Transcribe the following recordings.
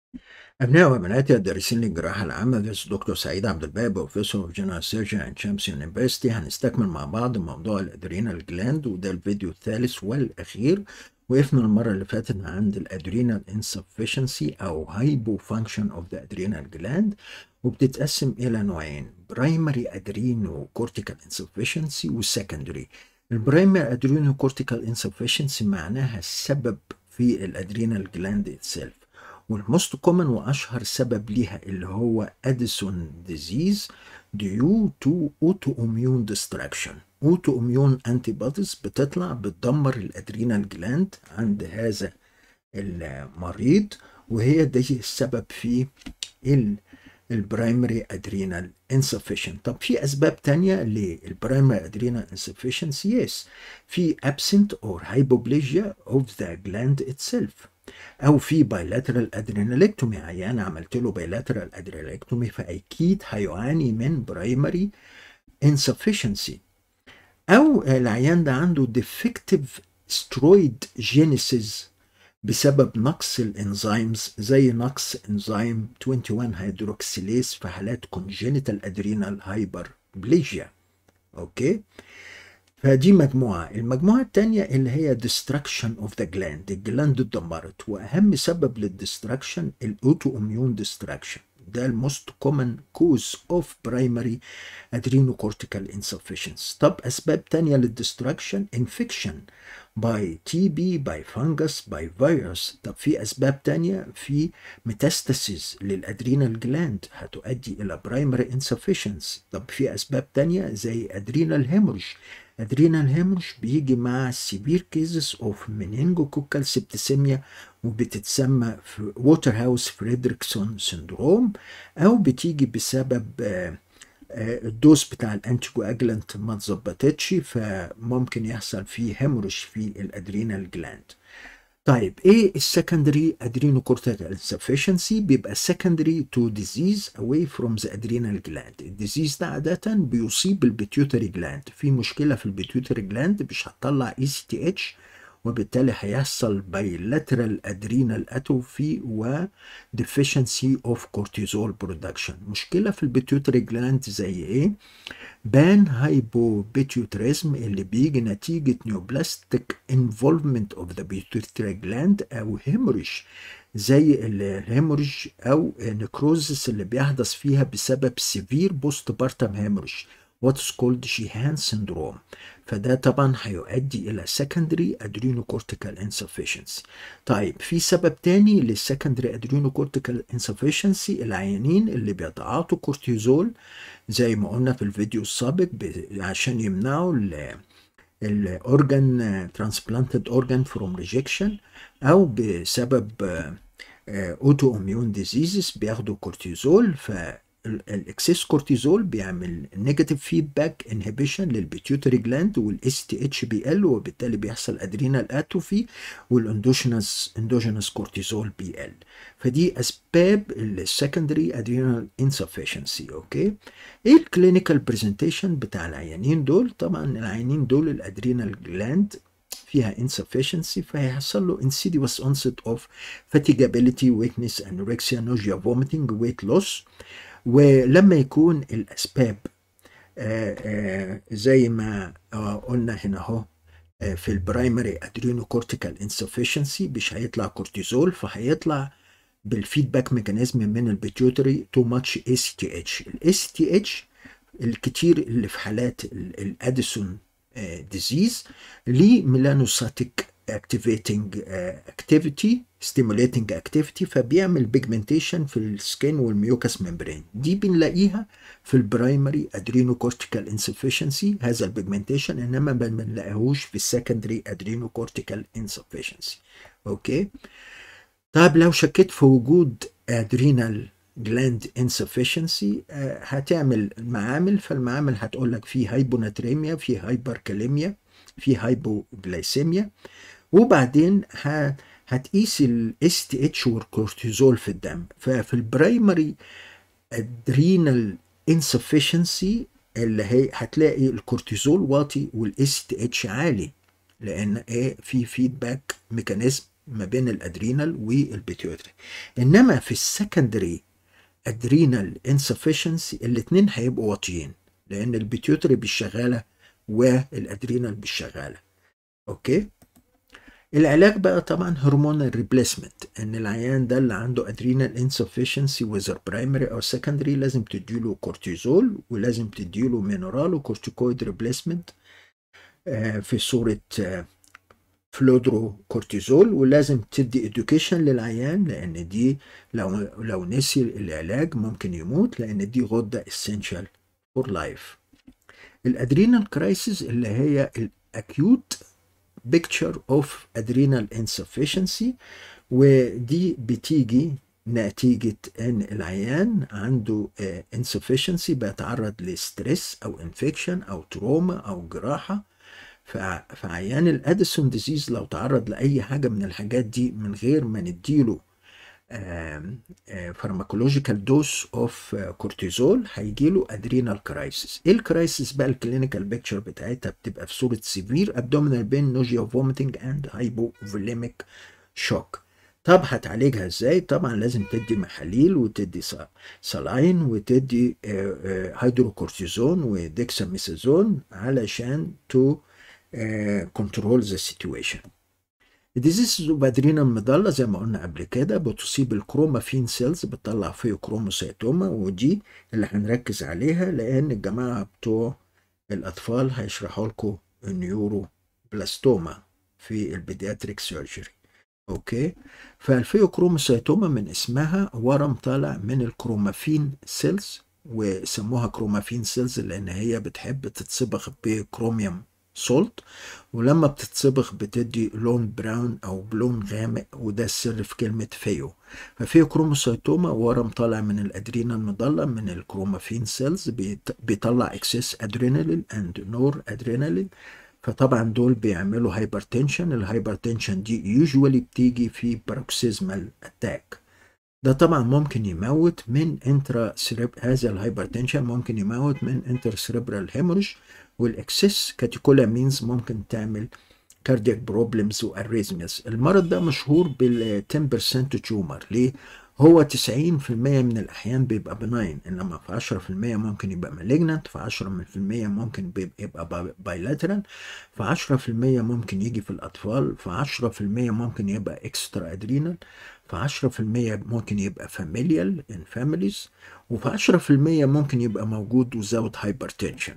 أبناء وبنات الدارسين للجراحة العامة This is دكتور سعيد عبد الباقي بروفيسور اوف جنرال سيرجن at Champs University هنستكمل مع بعض موضوع الأدرينال جلاند وده الفيديو الثالث والأخير وقفنا المرة اللي فاتت عند الأدرينال insufficiency أو hypofunction of the adrenal gland وبتتقسم إلى نوعين primary adrenocortical insufficiency والsecondary البرايمري adrenocortical insufficiency معناها السبب في الأدرينال جلاند itself والموست كومن واشهر سبب ليها اللي هو اديسون ديزيز due to autoimmune destruction autoimmune antibodies بتطلع بتدمر الادرينال جلاند عند هذا المريض وهي دي السبب في البرايمري ادرينال insufficient طب في اسباب تانية للبرايمري ادرينال insufficiency yes في absent or hypoplasia of the gland itself او في بايلاترال ادرينالكتومي عيان عملت له بايلاترال ادرينالكتومي فاكيد هيعاني من برايمري insufficiency او العيان ده عنده defective steroid genesis بسبب نقص الانزيمز زي نقص انزيم 21 هيدروكسيليز في حالات congenital adrenal hyperplasia اوكي فدي مجموعة المجموعة التانية اللي هي destruction of the gland الجلاند اتدمرت وأهم سبب للدستراكشن الأوتو اميون destruction ده الموست كومن كوز اوف برايمري adrenocortical insufficiency طب أسباب تانية للدستراكشن infection by TB by fungus by virus طب في أسباب تانية في metastasis للأدرينال جلاند هتؤدي إلى primary insufficiency طب في أسباب تانية زي adrenal hemorrhage adrenal hemorrhage بيجي مع severe cases of meningococcal septicemia وبتتسمى في ووتر هاوس فريدريكسون سندروم او بتيجي بسبب الدوز بتاع الانتيجو اجلنت ما اتظبطتش فممكن يحصل فيه هيموريج في الادرينال جلاند طيب ايه السكندري adrenocortical insufficiency بيبقى secondary to disease away from the adrenal gland الديزيز ده عادة بيصيب البيتيوتري جلاند في مشكلة في البيتيوتري جلاند مش هتطلع اي سي تي اتش وبالتالي هيحصل bilateral adrenal atrophy و deficiency of cortisol production مشكلة في البيتيوتري جلاند زي ايه بان هايبوبيتيوتريزم اللي بيجي نتيجة نيوبلاستيك انفولفمنت اوف ذا بيتيوتري جلاند او هيموريج زي الهيموريج او نكروزس اللي بيحدث فيها بسبب سيفير بوست بارتم هيموريج what's called Sheehan syndrome فده طبعا هيؤدي الى secondary adrenocortical insufficiency طيب في سبب تاني للسكندري adrenocortical insufficiency العيانين اللي بيتعاطوا كورتيزول زي ما قلنا في الفيديو السابق عشان يمنعوا الاورجان ترانسبلانتد اورجان فروم ريجكشن او بسبب اوتو اميون ديزيزز بياخدوا كورتيزول ف الاكسس كورتيزول بيعمل نيجاتيف فيدباك انهبيشن للبيتيوتري جلاند والاس تي اتش بي ال وبالتالي بيحصل ادرينال اتروفي والاندوجينس اندوجينس كورتيزول بي ال فدي اسباب السكندري ادرينال انسفشنسي اوكي ايه الكلينيكال برزنتيشن بتاع العيانين دول طبعا العيانين دول الادرينال جلاند فيها insufficiency فهيحصل له insidious onset of fatigability, weakness, anorexia, nausea, vomiting, weight loss ولما يكون الأسباب آآ آآ زي ما قلنا هنا اهو في البرايمري ادرينوكورتيكال insufficiency مش هيطلع كورتيزول فهيطلع بالفيدباك ميكانيزم من البيتيوتري تو ماتش اي سي تي اتش الاي سي تي اتش الكتير اللي في حالات الاديسون ديزيز ليه ميلانوساتيك activating uh, activity stimulating activity فبيعمل بيجمنتيشن في السكين والميوكس ممبرين دي بنلاقيها في البرايمري ادرينوكورتيكال insufficiency هذا البيجمنتيشن انما ما بنلاقيهوش في السكندري ادرينوكورتيكال insufficiency اوكي طيب لو شكيت في وجود ادرينال جلاند insufficiency uh, هتعمل معامل فالمعامل هتقول لك في هايبوناتريميا في هايبركاليميا في هايبوجلايسيميا وبعدين هتقيس الاس تي اتش والكورتيزول في الدم ففي البرايمري ادرينال insufficiency اللي هي هتلاقي الكورتيزول واطي والاس تي اتش عالي لان ايه في فيدباك ميكانيزم ما بين الادرينال والبيتيوتري انما في السكندري ادرينال انسفشنسي الاثنين هيبقوا واطيين لان البيتيوتري بالشغاله والادرينال بالشغاله اوكي العلاج بقى طبعا هرمونال ريبليسمنت ان العيان ده اللي عنده ادرينال انسفشنسي وذر برايمري او سكندري لازم تديله كورتيزول ولازم تديله مينرال وكورتيكويد ريبليسمنت في صوره فلودرو كورتيزول ولازم تدي اديوكيشن للعيان لان دي لو لو نسي العلاج ممكن يموت لان دي غده اسينشال فور لايف الادرينال كرايسيس اللي هي الاكيوت بيكتشر اوف ادرينال insufficiency ودي بتيجي نتيجة ان العيان عنده insufficiency بيتعرض لستريس او انفكشن او تروما او جراحة فعيان الاديسون ديزيز لو تعرض لاي حاجة من الحاجات دي من غير ما نديله فارماكولوجيكال دوز اوف كورتيزول هيجي له ادرينال كرايسيس ايه الكرايسيس بقى الكلينيكال بيكتشر بتاعتها بتبقى في صوره سيفير ابدومينال بين نوجيا فوميتنج اند هايبوفوليميك شوك طب هتعالجها ازاي طبعا لازم تدي محاليل وتدي سلاين وتدي هيدروكورتيزون وديكساميثازون علشان تو كنترول ذا سيتويشن الديزيز الادرينال مضلة زي ما قلنا قبل كده بتصيب الكرومافين سيلز بتطلع فيه كروموسيتوما ودي اللي هنركز عليها لان الجماعة بتوع الاطفال هيشرحوا لكم النيورو بلاستوما في البيدياتريك سيرجري اوكي فالفيوكروموسيتوما من اسمها ورم طالع من الكرومافين سيلز وسموها كرومافين سيلز لان هي بتحب تتصبغ بكروميوم سولت ولما بتتصبغ بتدي لون براون او بلون غامق وده السر في كلمة فيو ففيو كروموسيتوما ورم طالع من الادرينا المضلة من الكرومافين سيلز بيطلع اكسس ادرينالين اند نور ادرينالين فطبعا دول بيعملوا هايبرتنشن الهايبرتنشن دي يوجوالي بتيجي في باروكسيزمال اتاك ده طبعا ممكن يموت من انترا سيريب هذا الهايبرتنشن ممكن يموت من انتر سيريبرال هيموريج والاكسس كاتيكولامينز ممكن تعمل كاردياك بروبلمز واريزمياز المرض ده مشهور بال 10% تيومر ليه هو 90% من الاحيان بيبقى بناين انما في 10% ممكن يبقى مالجنانت في 10% ممكن يبقى بايلاترال في 10% ممكن يجي في الاطفال في 10% ممكن يبقى اكسترا ادرينال في 10% ممكن يبقى فاميليال ان فاميليز وفي 10% ممكن يبقى موجود وزاوت هايبرتنشن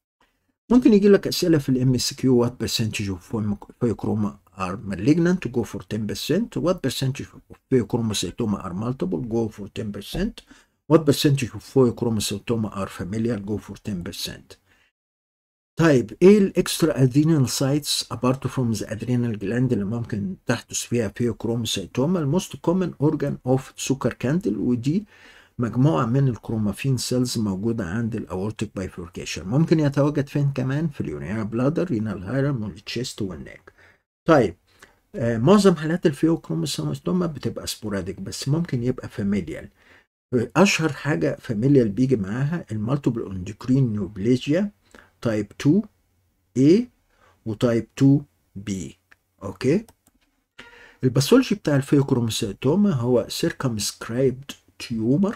ممكن يجي لك اسئله في الام اس كيو وات برسنتج اوف فيوكروما are malignant go for 10% what percentage of pheochromocytoma are multiple go for 10% what percentage of pheochromocytoma are familiar go for 10% طيب ايه الاكسترا ادرينال سايتس apart from the adrenal gland اللي ممكن تحدث فيها pheochromocytoma الموست كومن اورجان اوف سكر كاندل ودي مجموعة من الكرومافين سيلز موجودة عند الأورتيك بايفوركيشن ممكن يتواجد فين كمان في اليورينا بلادر رينال هايرم والتشيست والنيك طيب آه معظم حالات الفيوكروموسوماستوما بتبقى سبوراديك بس ممكن يبقى فاميليال اشهر حاجه فاميليال بيجي معاها المالتيبل اندوكرين نيوبليجيا تايب 2 A وتايب 2 B اوكي الباثولوجي بتاع الفيوكروموسيتوما هو circumscribed تيومر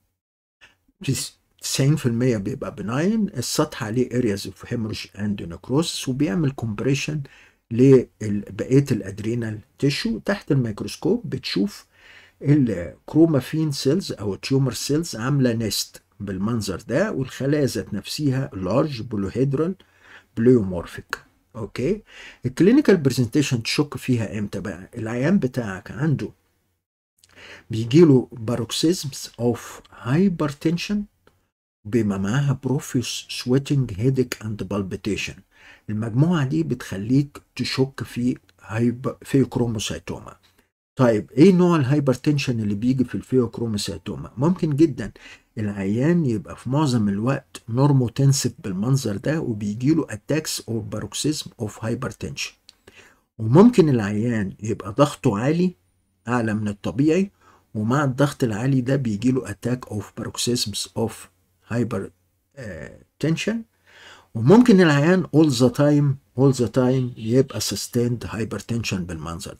90% بيبقى بناين السطح عليه areas of hemorrhage and necrosis وبيعمل compression لبقيه الادرينال تيشو تحت الميكروسكوب بتشوف الكرومافين سيلز او التيومر سيلز عامله نست بالمنظر ده والخلايا ذات نفسها لارج بلوهيدرال بليومورفيك اوكي الكلينيكال برزنتيشن تشك فيها امتى بقى العيان بتاعك عنده بيجيله باروكسيزمز اوف هايبرتنشن بما معاها بروفيوس سويتنج هيدك اند بالبيتيشن المجموعة دي بتخليك تشك في هايب فيوكروموسيتوما طيب ايه نوع الهايبرتنشن اللي بيجي في الفيوكروموسيتوما ممكن جدا العيان يبقى في معظم الوقت نورموتنسيف بالمنظر ده وبيجيله اتاكس او باروكسيزم اوف هايبرتنشن وممكن العيان يبقى ضغطه عالي اعلى من الطبيعي ومع الضغط العالي ده بيجيله اتاك اوف باروكسيزمز اوف هايبر تنشن وممكن العيان all the time all the time يبقى sustained hypertension بالمنظر ده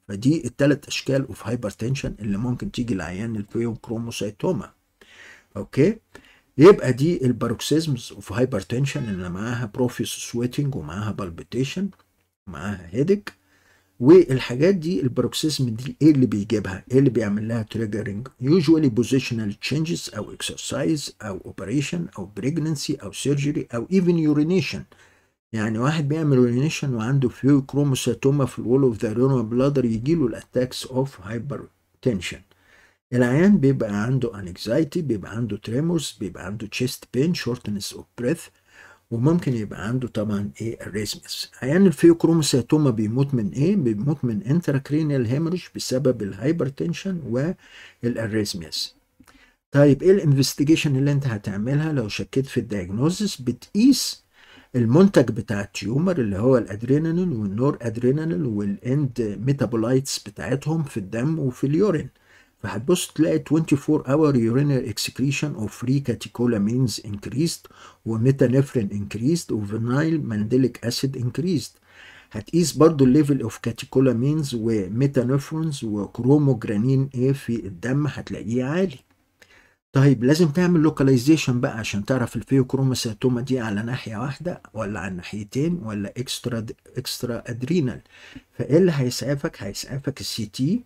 فدي الثلاث اشكال اوف هايبرتنشن اللي ممكن تيجي لعيان الفيوكروموسايتوما اوكي يبقى دي الباروكسيزمز اوف هايبرتنشن اللي معاها بروفيس سويتنج ومعاها بالبيتيشن ومعاها هيدك والحاجات دي البروكسيزم دي ايه اللي بيجيبها ايه اللي بيعمل لها تريجرنج يوجوالي بوزيشنال تشينجز او اكسرسايز او اوبريشن او بريجننسي او سيرجري او ايفن يورينيشن يعني واحد بيعمل يورينيشن وعنده فيو كروموساتوما في الول اوف ذا رينال بلادر يجي له الاتاكس اوف هايبر تنشن العيان بيبقى عنده انكزايتي بيبقى عنده تريمورز بيبقى عنده تشيست بين شورتنس اوف بريث وممكن يبقى عنده طبعا ايه الريزمس عيان الفيوكروموسيتوما بيموت من ايه بيموت من انتراكرينيال هيموريج بسبب الهايبرتنشن والاريزميس طيب ايه الانفستيجيشن اللي انت هتعملها لو شكيت في الدياجنوزس بتقيس المنتج بتاع التيومر اللي هو الادرينالين والنور ادرينالين والاند ميتابولايتس بتاعتهم في الدم وفي اليورين فهتبص تلاقي 24 hour urinary excretion of free catecholamines increased وميتانفرين increased وفينايل مانديليك acid increased هتقيس برضو الليفل اوف كاتيكولامينز وميتانفرونز وكروموجرانين ايه في الدم هتلاقيه عالي طيب لازم تعمل لوكاليزيشن بقى عشان تعرف الفيوكروموساتوما دي على ناحيه واحده ولا على ناحيتين ولا اكسترا اكسترا ادرينال فايه اللي هيسعفك هيسعفك السي تي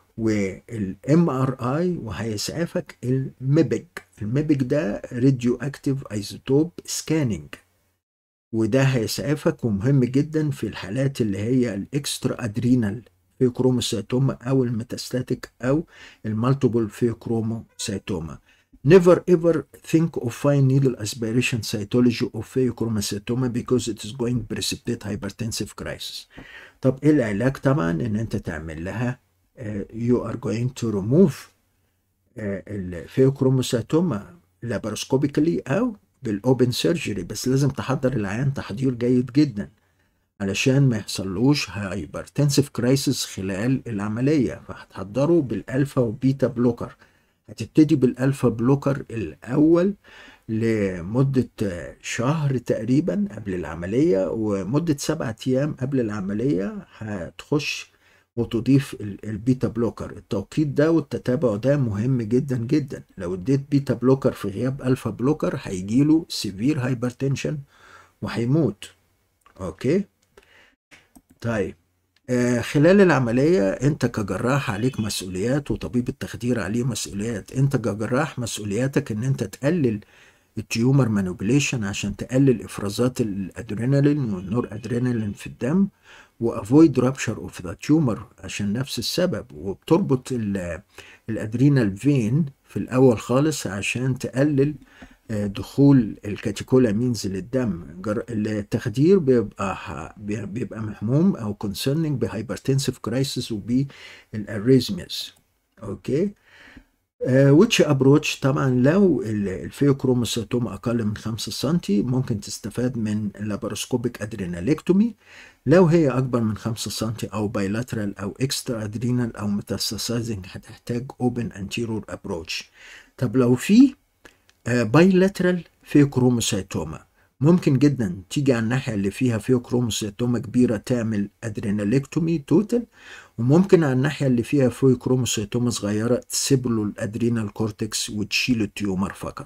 والام ار اي وهيسعفك الميبج الميبج ده راديو اكتيف ايزوتوب سكاننج وده هيسعفك ومهم جدا في الحالات اللي هي الاكسترا ادرينال فيوكروموسيتوما او الميتاستاتيك او المالتيبل فيوكروموسيتوما Never ever think of fine needle aspiration cytology of pheochromocytoma because it is going to precipitate hypertensive crisis. طب ايه العلاج طبعا ان انت تعمل لها you are going to remove الفيوكروموساتوما لاباروسكوبيكالي او بالاوبن سيرجري بس لازم تحضر العيان تحضير جيد جدا علشان ما يحصلوش هايبرتنسيف كرايسيس خلال العمليه فهتحضره بالالفا وبيتا بلوكر هتبتدي بالالفا بلوكر الاول لمدة شهر تقريبا قبل العملية ومدة سبعة أيام قبل العملية هتخش وتضيف البيتا بلوكر التوقيت ده والتتابع ده مهم جدا جدا لو اديت بيتا بلوكر في غياب الفا بلوكر هيجيله سيفير هايبرتنشن وهيموت اوكي طيب آه خلال العملية انت كجراح عليك مسؤوليات وطبيب التخدير عليه مسؤوليات انت كجراح مسؤولياتك ان انت تقلل التيومر مانوبليشن عشان تقلل افرازات الادرينالين والنور ادرينالين في الدم وافويد رابشر اوف ذا تيومر عشان نفس السبب وبتربط الادرينال فين في الاول خالص عشان تقلل دخول الكاتيكولامينز للدم التخدير بيبقى بيبقى محموم او concerning بهايبرتنسيف كرايسيس وبالاريزميز اوكي ويتش ابروتش طبعا لو الفيوكروموسيتوم اقل من 5 سم ممكن تستفاد من لاباروسكوبيك ادرينالكتومي لو هي اكبر من 5 سم او بايلاترال او اكسترا ادرينال او ميتاستاسايزنج هتحتاج اوبن انتيرور ابروتش طب لو في بايلاترال فيوكروموسيتوما ممكن جدا تيجي على الناحيه اللي فيها فيوكروموسيتوما كبيره تعمل ادرينالكتومي توتال وممكن على الناحيه اللي فيها فيوكروموسيتوما صغيره تسيب له الادرينال كورتكس وتشيل التيومر فقط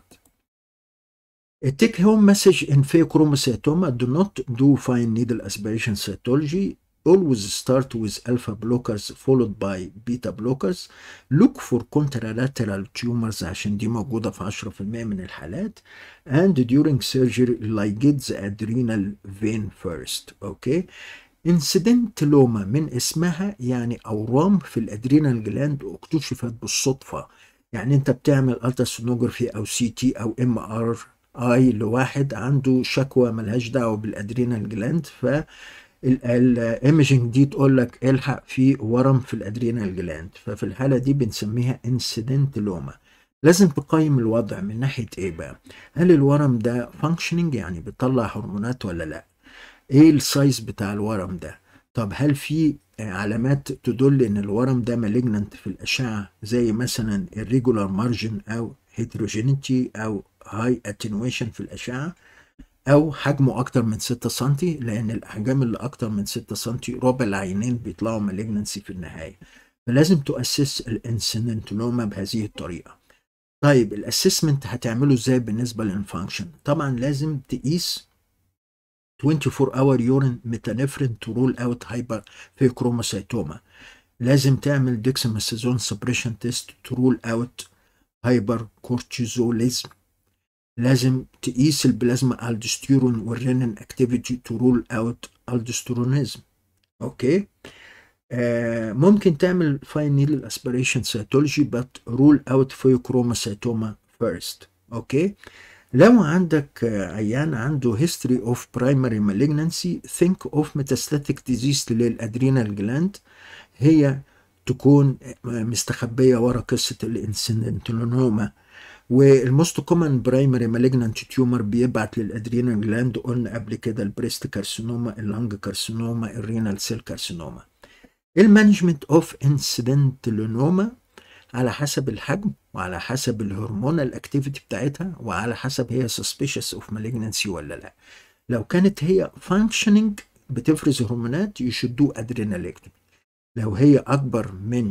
التيك هوم مسج in pheochromocytoma do not do fine needle aspiration cytology always start with alpha blockers followed by beta blockers look for contralateral tumors عشان دي موجودة في 10% من الحالات and during surgery ligate the adrenal vein first okay انسيدنتلوما من اسمها يعني اورام في الادرينال جلاند اكتشفت بالصدفه يعني انت بتعمل التراسونوجرافي او سي تي او ام ار اي لواحد عنده شكوى ملهاش دعوه بالادرينال جلاند ف الايمجنج دي تقول لك الحق في ورم في الادرينال جلاند ففي الحاله دي بنسميها انسيدنتلوما لازم تقيم الوضع من ناحيه ايه بقى هل الورم ده فانكشننج يعني بيطلع هرمونات ولا لا ايه السايز بتاع الورم ده طب هل في علامات تدل ان الورم ده مالجننت في الاشعه زي مثلا الريجولار مارجن او هيتروجينيتي او هاي اتنويشن في الاشعه او حجمه اكتر من 6 سم لان الاحجام اللي اكتر من 6 سم ربع العينين بيطلعوا مالجنسي في النهايه فلازم تؤسس الانسيدنتنوما بهذه الطريقه طيب الاسسمنت هتعمله ازاي بالنسبه للفانكشن طبعا لازم تقيس 24 اور يورين ميتانفرين تو رول اوت هايبر في كروموسيتوما لازم تعمل ديكساميثازون سبريشن تيست تو رول اوت هايبر كورتيزوليزم لازم تقيس البلازما الدستيرون والرينين اكتيفيتي تو رول اوت الدسترونيزم اوكي آه ممكن تعمل فاين نيدل اسبريشن سيتولوجي بات رول اوت فيوكروموسيتوما فيرست اوكي لو عندك عيان عنده هيستوري اوف برايمري مالجنسي ثينك اوف ميتاستاتيك ديزيز للادرينال جلاند هي تكون مستخبيه ورا قصه الانسنتلونوما والموست كومن برايمري مالجنانت تيومر بيبعت للادرينال جلاند قلنا قبل كده البريست كارسينوما اللنج كارسينوما الرينال سيل كارسينوما المانجمنت اوف انسيدنتلونوما على حسب الحجم وعلى حسب الهرمونال اكتيفيتي بتاعتها وعلى حسب هي suspicious اوف malignancy ولا لا لو كانت هي functioning بتفرز هرمونات you should do adrenalectomy لو هي اكبر من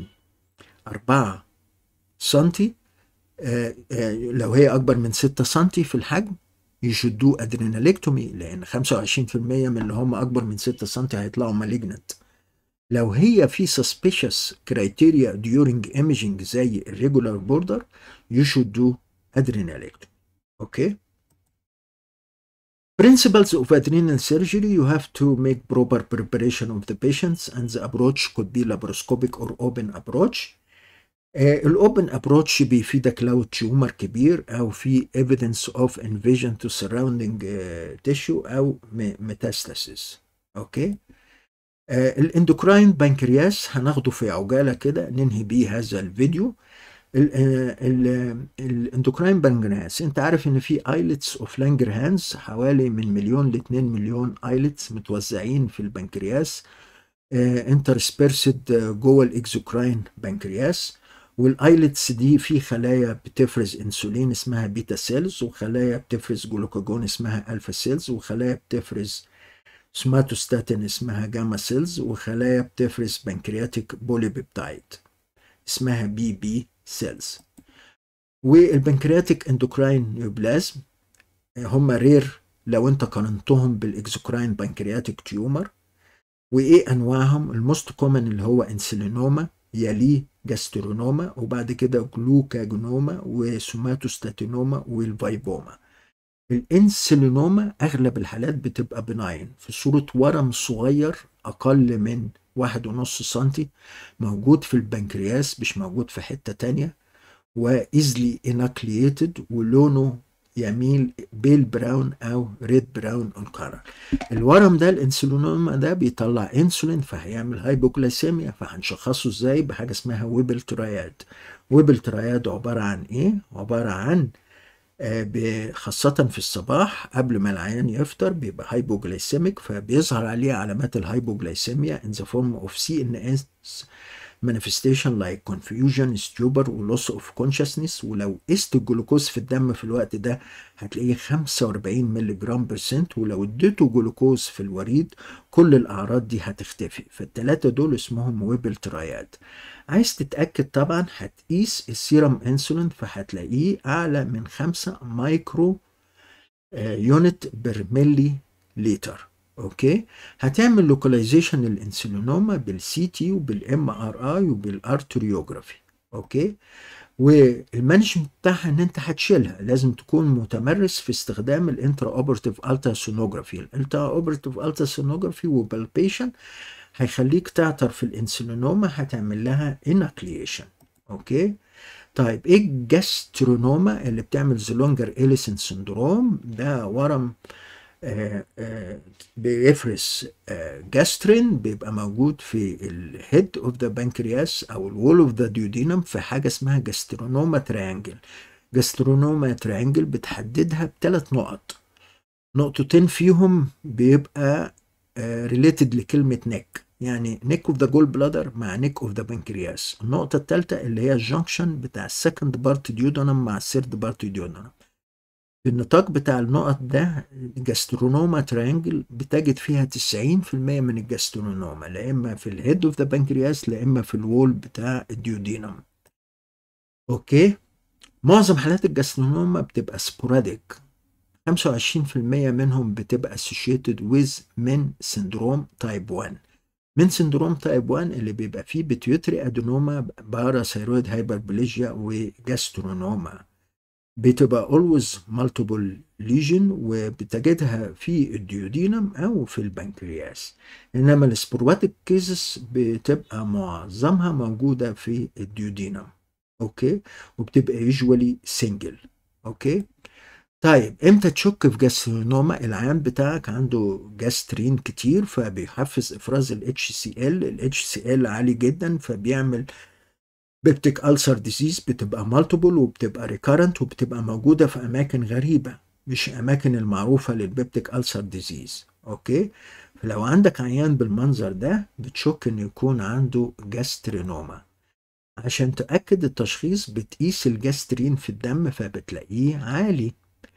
4 سنتي آه آه لو هي اكبر من 6 سنتي في الحجم you should do adrenalectomy لان 25% من اللي هم اكبر من 6 سنتي هيطلعوا malignant لو هي في suspicious criteria during imaging زي irregular border you should do adrenalectomy okay Principles of adrenal surgery you have to make proper preparation of the patients and the approach could be laparoscopic or open approach الاوبن ابروتش بيفيدك لو تيومر كبير او في evidence of invasion to surrounding uh, tissue او metastasis اوكي okay. آه الاندوكراين بنكرياس هناخده في عجاله كده ننهي بيه هذا الفيديو الاندوكراين بنكرياس انت عارف ان في ايلتس اوف لانجرهانز حوالي من مليون ل 2 مليون ايلتس متوزعين في البنكرياس انترسبيرسد جوه الاكزوكراين بنكرياس والايلتس دي في خلايا بتفرز انسولين اسمها بيتا سيلز وخلايا بتفرز جلوكاجون اسمها الفا سيلز وخلايا بتفرز سوماتوستاتين اسمها جاما سيلز وخلايا بتفرز بنكرياتيك بوليبيبتايد اسمها بي بي سيلز والبنكرياتيك اندوكراين نيوبلازم هم رير لو انت قارنتهم بالاكزوكراين بنكرياتيك تيومر وايه انواعهم الموست كومن اللي هو انسولينوما يليه جاسترونوما وبعد كده جلوكاجونوما وسوماتوستاتينوما والفايبوما الانسولينوما اغلب الحالات بتبقى بناين في صورة ورم صغير اقل من واحد ونص سنتي موجود في البنكرياس مش موجود في حتة تانية وايزلي اناكليتد ولونه يميل بيل براون او ريد براون اون كارر الورم ده الانسولينوما ده بيطلع انسولين فهيعمل هايبوكلاسيميا فهنشخصه ازاي بحاجه اسمها ويبل تراياد ويبل تراياد عباره عن ايه عباره عن خاصة في الصباح قبل ما العيان يفطر بيبقى هايبوجلايسيميك فبيظهر عليه علامات الهايبوجلايسيميا in the form of CNS manifestation like confusion, stupor و loss of consciousness ولو قست الجلوكوز في الدم في الوقت ده هتلاقيه 45 مللي جرام برسنت ولو اديته جلوكوز في الوريد كل الأعراض دي هتختفي فالتلاتة دول اسمهم ويبل تراياد عايز تتأكد طبعا هتقيس السيرم انسولين فهتلاقيه أعلى من 5 مايكرو يونت بر ملي لتر اوكي هتعمل لوكاليزيشن للانسولينوما بالسي تي وبالام ار اي وبالارتريوجرافي اوكي والمانجمنت بتاعها ان انت هتشيلها لازم تكون متمرس في استخدام الانترا اوبرتيف التا سونوجرافي الانترا اوبرتيف التا سونوجرافي وبالبيشن هيخليك تعطر في الانسولينوما هتعمل لها اناكليشن اوكي طيب ايه الجاسترونوما اللي بتعمل زلونجر اليسن سندروم ده ورم آه آه بيفرز آه جاسترين بيبقى موجود في الهيد اوف ذا بنكرياس او الوول اوف ذا ديودينم في حاجه اسمها جاسترونوما تريانجل جاسترونوما تريانجل بتحددها بثلاث نقط نقطتين فيهم بيبقى ريليتد لكلمه نيك يعني نيك اوف ذا جول بلادر مع نيك اوف ذا بنكرياس النقطه الثالثه اللي هي الجنكشن بتاع السكند بارت ديودونم مع الثيرد بارت ديودونم في النطاق بتاع النقط ده جاسترونوما تريانجل بتجد فيها 90% من الجاسترونوما لا اما في الهيد اوف ذا بنكرياس لا اما في الوول بتاع الديودينم اوكي معظم حالات الجاسترونوما بتبقى سبوراديك 25% منهم بتبقى associated with من سندروم تايب 1 من سندروم تايب 1 اللي بيبقى فيه بيتيوتري ادينوما باراثيرويد هايبربليجيا وجاسترونوما بتبقى always multiple lesion وبتجدها في الديودينم او في البنكرياس انما السبرواتيك كيزس بتبقى معظمها موجوده في الديودينم اوكي وبتبقى يوجوالي سنجل اوكي طيب امتى تشك في جاسترونوما العيان بتاعك عنده جاسترين كتير فبيحفز افراز الاتش سي ال الاتش سي ال عالي جدا فبيعمل بيبتيك ألسر ديزيز بتبقى مالتيبل وبتبقى ريكارنت وبتبقى موجودة في أماكن غريبة مش أماكن المعروفة للبيبتيك ألسر ديزيز أوكي فلو عندك عيان بالمنظر ده بتشك إن يكون عنده جاسترينوما عشان تأكد التشخيص بتقيس الجاسترين في الدم فبتلاقيه عالي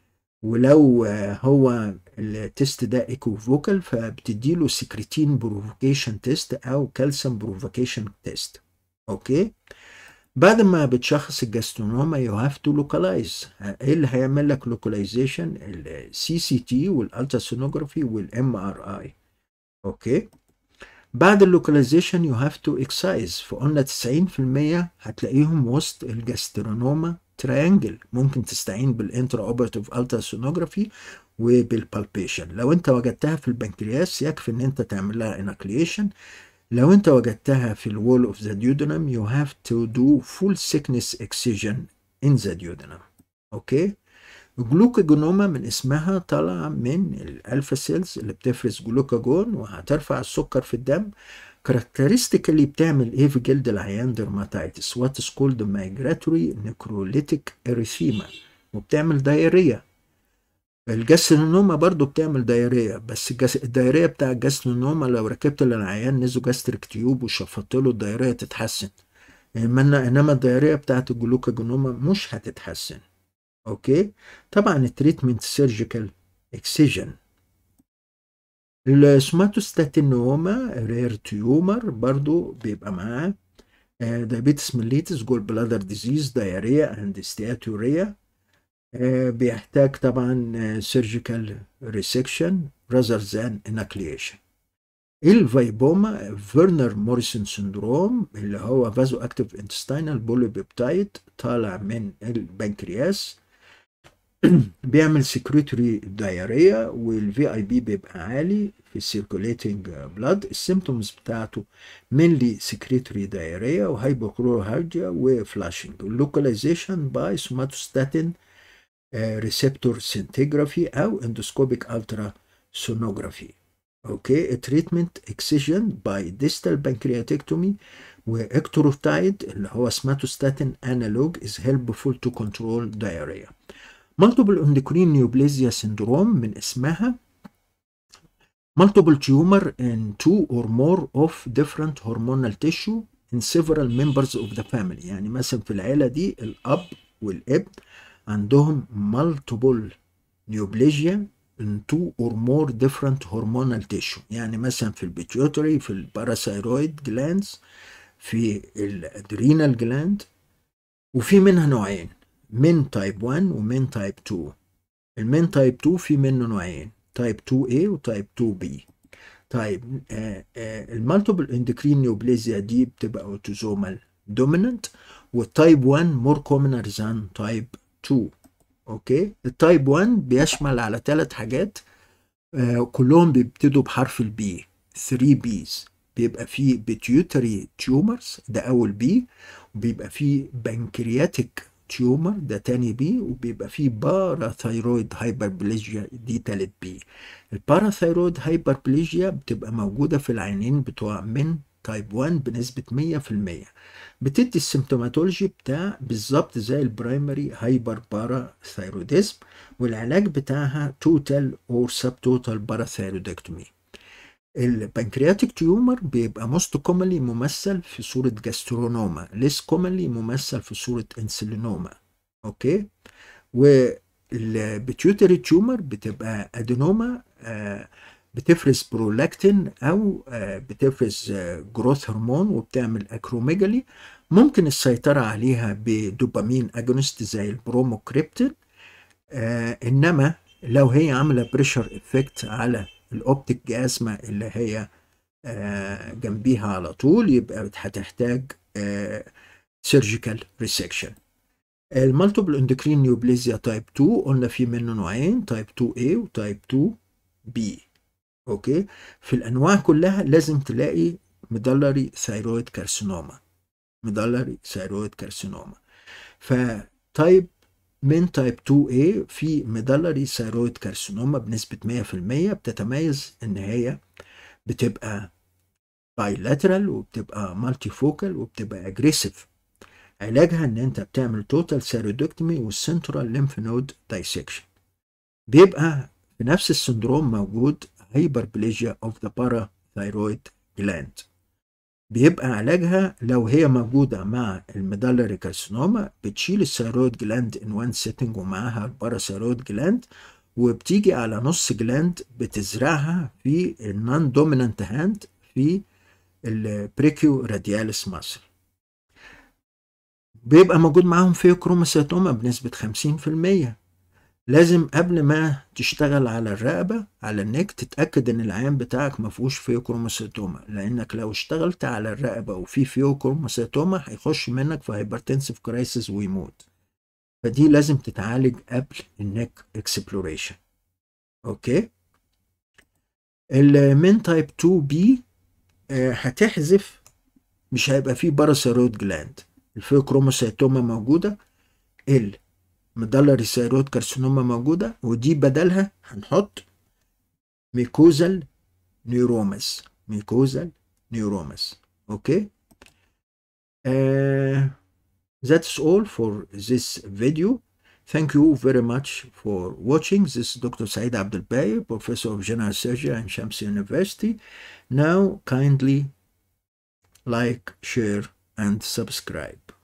ولو هو التست ده ايكوفوكال فبتديله سكريتين بروفوكيشن تيست او كالسيوم بروفوكيشن تيست اوكي بعد ما بتشخص الجاسترونوما يو هاف تو لوكالايز ايه اللي هيعمل لك لوكاليزيشن السي سي تي والالتراسونوجرافي والام ار اي اوكي بعد اللوكاليزيشن يو هاف تو اكسايز فقلنا 90% هتلاقيهم وسط الجاسترونوما تريانجل ممكن تستعين بالانترا اوبرتيف التراسونوجرافي وبالبالبيشن لو انت وجدتها في البنكرياس يكفي ان انت تعمل لها انكليشن لو انت وجدتها في الوول اوف ذا duodenum you have to do full thickness excision in the duodenum اوكي الجلوكاجونوما من اسمها طالعة من الالفا سيلز اللي بتفرز جلوكاجون وهترفع السكر في الدم كاركترستيكالي بتعمل ايه في جلد العيان درماتايتس وات از كولد مايجراتوري نيكروليتيك اريثيما وبتعمل دايريا الجاسترونوما برضو بتعمل دايرية بس الجس... الدايرية بتاع الجاسترونوما لو ركبت للعيان نزو جاستريك تيوب وشفطت له الدايرية تتحسن انما انما الدايرية بتاعت الجلوكاجونوما مش هتتحسن اوكي طبعا التريتمنت سيرجيكال اكسجن السوماتوستاتينوما رير تيومر برضو بيبقى معاه دايبيتس ميليتس جول بلادر ديزيز دايريا اند ستياتوريا بيحتاج طبعا سيرجيكال ريسكشن rather than enucleation الفيبوما فيرنر موريسون سندروم اللي هو فازو اكتيف انتستينال بوليبيبتايد طالع من البنكرياس بيعمل سكريتوري دايريا والفي اي بي بيبقى عالي في السيركوليتنج بلاد السيمتومز بتاعته mainly سكريتوري دايريا وهايبوكلوروهالجيا وفلاشنج اللوكاليزيشن باي سوماتوستاتين ريسبتور سنتيجرافي او اندوسكوبيك الترا سونوجرافي اوكي تريتمنت اكسجن باي ديستال بانكرياتكتومي واكتروتايد اللي هو سماتوستاتين انالوج از هيلبفول تو كنترول diarrhea مالتيبل اندوكرين نيوبليزيا سندروم من اسمها multiple tumor in two or more of different hormonal tissue in several members of the family يعني مثلا في العيلة دي الأب والابن عندهم multiple neoplasia in two or more different hormonal tissue يعني مثلا في البيتيوتري في الباراسايرويد جلاندز في الادرينال جلاند وفي منها نوعين من تايب 1 ومن تايب 2 المين تايب 2 في منه نوعين تايب 2A وتايب 2B طيب المالتيبل اندكرين نيوبليزيا دي بتبقى اوتوزومال دوميننت والتايب 1 مور كومنر ذان تايب 2 اوكي التايب 1 بيشمل على ثلاث حاجات آه كلهم بيبتدوا بحرف البي 3 بيز بيبقى فيه بيتيوتري تيومرز ده اول بي وبيبقى فيه بنكرياتيك تيومر ده تاني بي وبيبقى فيه باراثايرويد هايبربليجيا دي تالت بي الباراثايرويد هايبربليجيا بتبقى موجودة في العينين بتوع من تايب 1 بنسبة 100% بتدي السيمتوماتولوجي بتاع بالظبط زي البرايمري هايبر باراثايروديزم والعلاج بتاعها توتال اور سب توتال باراثايرودكتومي البنكرياتيك تيومر بيبقى موست كومنلي ممثل في صورة جاسترونوما ليس كومنلي ممثل في صورة انسلينوما اوكي البيتيوتري تيومر بتبقى ادينوما آه، بتفرز برولاكتين او آه، بتفرز جروث هرمون وبتعمل اكروميجالي ممكن السيطرة عليها بدوبامين اجونست زي البروموكريبتين آه انما لو هي عاملة بريشر افكت على الاوبتيك جازما اللي هي آه جنبيها على طول يبقى هتحتاج سيرجيكال ريسكشن المالتيبل اندوكرين نيوبليزيا تايب 2 قلنا في منه نوعين تايب 2A وتايب 2B اوكي في الانواع كلها لازم تلاقي مدلري ثايرويد كارسينوما مدلري ثايرويد كارسينوما فتايب من تايب 2A في مدلري ثايرويد كارسينوما بنسبة 100% بتتميز ان هي بتبقى بايلاترال وبتبقى مالتي فوكال وبتبقى اجريسيف علاجها ان انت بتعمل توتال ثيرودكتومي والسنترال ليمف نود دايسكشن بيبقى في نفس السندروم موجود hyperplasia of the parathyroid gland بيبقى علاجها لو هي موجودة مع الميدالري كارسينوما بتشيل الثيرويد جلاند ان وان سيتنج ومعاها الباراثيرويد جلاند وبتيجي على نص جلاند بتزرعها في النون دومينانت هاند في البريكيو رادياليس ماسل بيبقى موجود معاهم فيوكروموسيتوما بنسبة 50% لازم قبل ما تشتغل على الرقبة على النك تتأكد ان العيان بتاعك ما فيهوش فيوكروموسيتوما لانك لو اشتغلت على الرقبة وفي فيوكروموسيتوما هيخش منك في هايبرتنسيف كرايسيس ويموت فدي لازم تتعالج قبل النك اكسبلوريشن اوكي المين تايب 2 بي هتحذف مش هيبقى فيه باراثيرويد جلاند الفيوكروموسيتوما موجودة ال مدلري ثيرويد كارسينوما موجودة ودي بدلها هنحط ميكوزال نيورومس ميكوزال نيورومس اوكي uh, that's all for this video thank you very much for watching this is Dr. Saeed Abdelbay professor of general surgery at Shamsi University now kindly like share and subscribe